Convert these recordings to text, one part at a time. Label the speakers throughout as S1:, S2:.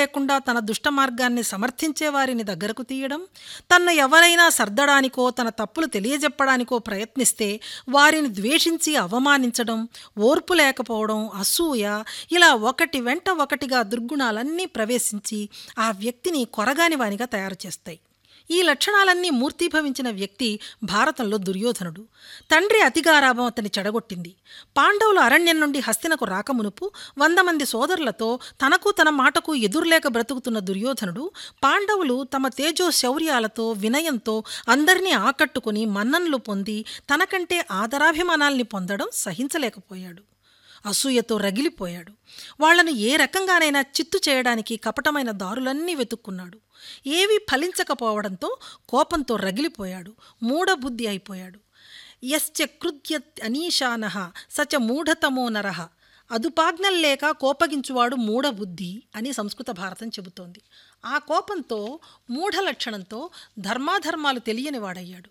S1: లేకుండా తన దుష్ట మార్గాన్ని సమర్థించే వారిని దగ్గరకు తీయడం తన్ను ఎవరైనా సర్దడానికో తన తప్పులు తెలియజెప్పడానికో ప్రయత్నిస్తే వారిని ద్వేషించి అవమానించడం ఓర్పు లేకపోవడం అసూయ ఇలా ఒకటి వెంట ఒకటిగా దుర్గుణాలన్నీ ప్రవేశించి ఆ వ్యక్తిని కొరగాని వానిగా తయారు చేస్తాయి ఈ లక్షణాలన్నీ మూర్తీభవించిన వ్యక్తి భారతంలో దుర్యోధనుడు తండ్రి అతిగారాభం అతని చెడగొట్టింది పాండవులు అరణ్యం నుండి హస్తినకు రాకమునుపు వంద మంది సోదరులతో తనకు తన మాటకు ఎదురులేక బ్రతుకుతున్న దుర్యోధనుడు పాండవులు తమ తేజో శౌర్యాలతో వినయంతో అందరినీ ఆకట్టుకుని మన్ననలు పొంది తనకంటే ఆదరాభిమానాల్ని పొందడం సహించలేకపోయాడు అసూయతో రగిలిపోయాడు వాళ్లను ఏ రకంగానైనా చిత్తు చేయడానికి కపటమైన దారులన్నీ వెతుక్కున్నాడు ఏవీ ఫలించకపోవడంతో కోపంతో రగిలిపోయాడు మూఢబుద్ధి అయిపోయాడు యశ్చ కృత్య అనీశాన సచ మూఢతమో నరహ అదుపాజ్ఞల్లేక కోపగించువాడు మూఢబుద్ధి అని సంస్కృత భారతం చెబుతోంది ఆ కోపంతో మూఢ లక్షణంతో ధర్మాధర్మాలు తెలియని వాడయ్యాడు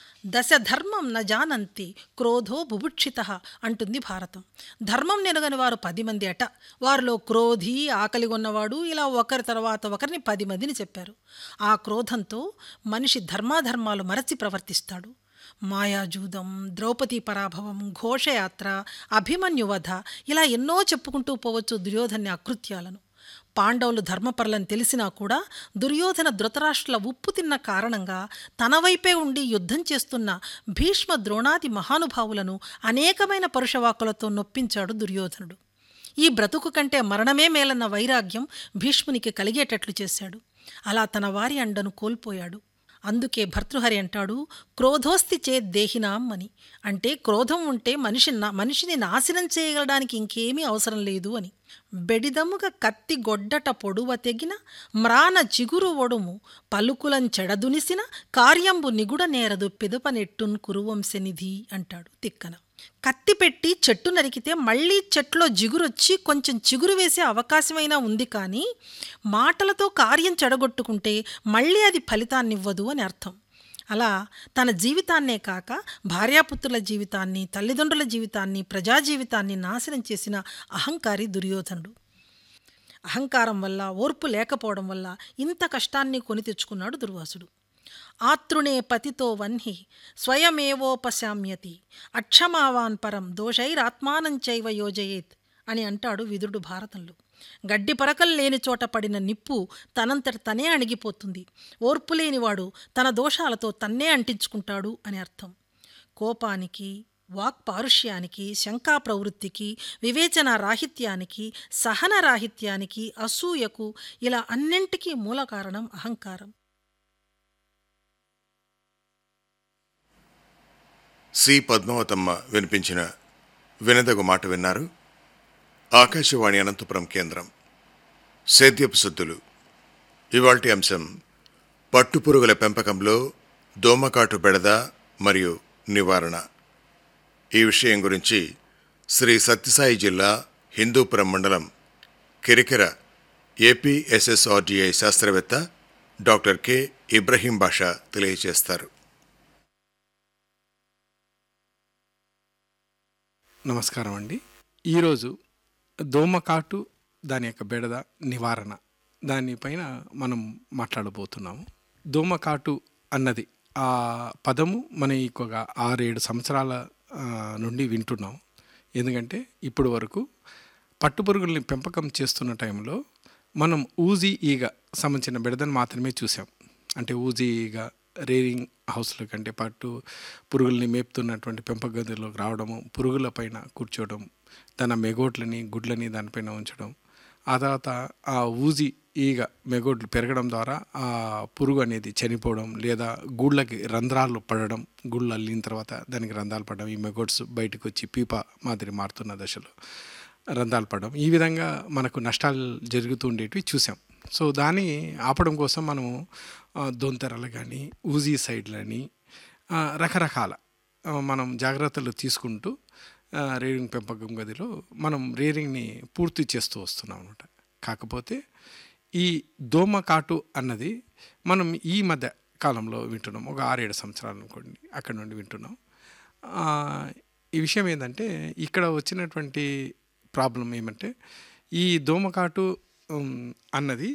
S1: దశ ధర్మం న జానంతి క్రోధో బుభుక్షిత అంటుంది భారతం ధర్మం నెరగని వారు పది మంది అట వారిలో క్రోధి ఆకలి ఉన్నవాడు ఇలా ఒకరి తర్వాత ఒకరిని పది మందిని చెప్పారు ఆ క్రోధంతో మనిషి ధర్మాధర్మాలు మరచి ప్రవర్తిస్తాడు మాయాజూదం ద్రౌపదీ పరాభవం ఘోషయాత్ర అభిమన్యువధ ఇలా ఎన్నో చెప్పుకుంటూ పోవచ్చు దుర్యోధన్య అకృత్యాలను పాండవులు ధర్మపరులని తెలిసినా కూడా దుర్యోధన ధృతరాష్ట్రుల ఉప్పు తిన్న కారణంగా తన వైపే ఉండి యుద్ధం చేస్తున్న భీష్మ ద్రోణాది మహానుభావులను అనేకమైన పరుషవాకులతో నొప్పించాడు దుర్యోధనుడు ఈ బ్రతుకు కంటే మరణమే మేలన్న వైరాగ్యం భీష్మునికి కలిగేటట్లు చేశాడు అలా తన వారి అండను కోల్పోయాడు అందుకే భర్తృహరి అంటాడు క్రోధోస్తి చే దేహినాం అని అంటే క్రోధం ఉంటే మనిషి మనిషిని నాశనం చేయగలడానికి ఇంకేమీ అవసరం లేదు అని బెడిదముగా కత్తి గొడ్డట పొడువ తెగిన మ్రాన చిగురు ఒడుము పలుకులం చెడదునిసిన కార్యంబు నిగుడ నేరదు పిదపనెట్టున్ కురువంశనిధి అంటాడు తిక్కన కత్తి పెట్టి చెట్టు నరికితే మళ్ళీ చెట్లో జిగురొచ్చి కొంచెం చిగురు వేసే అవకాశమైనా ఉంది కానీ మాటలతో కార్యం చెడగొట్టుకుంటే మళ్ళీ అది ఫలితాన్నివ్వదు అని అర్థం అలా తన జీవితాన్నే కాక భార్యాపుత్రుల జీవితాన్ని తల్లిదండ్రుల జీవితాన్ని ప్రజా జీవితాన్ని నాశనం చేసిన అహంకారి దుర్యోధనుడు అహంకారం వల్ల ఓర్పు లేకపోవడం వల్ల ఇంత కష్టాన్ని కొని తెచ్చుకున్నాడు దుర్వాసుడు ఆతృణే పతితో వన్హి స్వయమేవోపశామ్యతి అక్షమావాన్ పరం దోషైరాత్మానంచైవ యోజయేత్ అని అంటాడు విదురుడు భారతంలో గడ్డి పరకలు లేని చోట పడిన నిప్పు తనంతట తనే అణిగిపోతుంది ఓర్పు లేనివాడు తన దోషాలతో తన్నే అంటించుకుంటాడు అని అర్థం కోపానికి వాక్ పారుష్యానికి శంకా ప్రవృత్తికి వివేచన రాహిత్యానికి సహన రాహిత్యానికి అసూయకు ఇలా అన్నింటికీ మూల కారణం అహంకారం
S2: సి పద్మావతమ్మ వినిపించిన వినదగు మాట విన్నారు ఆకాశవాణి అనంతపురం కేంద్రం సేద్యపు సుద్దులు ఇవాల్టి అంశం పట్టుపురుగుల పెంపకంలో దోమకాటు బెడద మరియు నివారణ ఈ విషయం గురించి శ్రీ సత్యసాయి జిల్లా హిందూపురం మండలం కిరికిర ఏపీఎస్ఎస్ఆర్డిఐ శాస్త్రవేత్త డాక్టర్ కె ఇబ్రహీం బాషా తెలియజేస్తారు
S3: నమస్కారం అండి ఈరోజు దోమకాటు దాని యొక్క బెడద నివారణ దానిపైన మనం మాట్లాడబోతున్నాము దోమకాటు అన్నది ఆ పదము మన ఒక ఆరేడు సంవత్సరాల ఆ, నుండి వింటున్నాం ఎందుకంటే ఇప్పటి వరకు పట్టుపురుగుల్ని పెంపకం చేస్తున్న టైంలో మనం ఊజీ ఈగ సంబంధించిన బెడదను మాత్రమే చూసాం అంటే ఊజీ ఈగ రేరింగ్ హౌస్ల కంటే పట్టు పురుగుల్ని మేపుతున్నటువంటి పెంపక గదిలోకి రావడము పురుగుల పైన కూర్చోవడం తన మెగోట్లని గుడ్లని దానిపైన ఉంచడం ఆ తర్వాత ఆ ఊజి ఈగ మెగోట్లు పెరగడం ద్వారా ఆ పురుగు అనేది చనిపోవడం లేదా గూళ్ళకి రంధ్రాలు పడడం గుళ్ళు అల్లిన తర్వాత దానికి రంధ్రాలు పడడం ఈ మెగోట్స్ బయటకు వచ్చి పీప మాదిరి మారుతున్న దశలో రంధ్రాలు పడడం ఈ విధంగా మనకు నష్టాలు జరుగుతూ ఉండేటివి చూసాం సో దాన్ని ఆపడం కోసం మనము ఆ, దొంతెరలు కానీ ఊజీ సైడ్లని ఆ, రకరకాల ఆ, మనం జాగ్రత్తలు తీసుకుంటూ ఆ, రేరింగ్ పెంపకం గదిలో మనం రేరింగ్ని పూర్తి చేస్తూ వస్తున్నాం అనమాట కాకపోతే ఈ దోమ కాటు అన్నది మనం ఈ మధ్య కాలంలో వింటున్నాం ఒక ఆరేడు సంవత్సరాలు అనుకోండి అక్కడ నుండి వింటున్నాం ఆ, ఈ విషయం ఏంటంటే ఇక్కడ వచ్చినటువంటి ప్రాబ్లం ఏమంటే ఈ దోమకాటు ఉమ్, అన్నది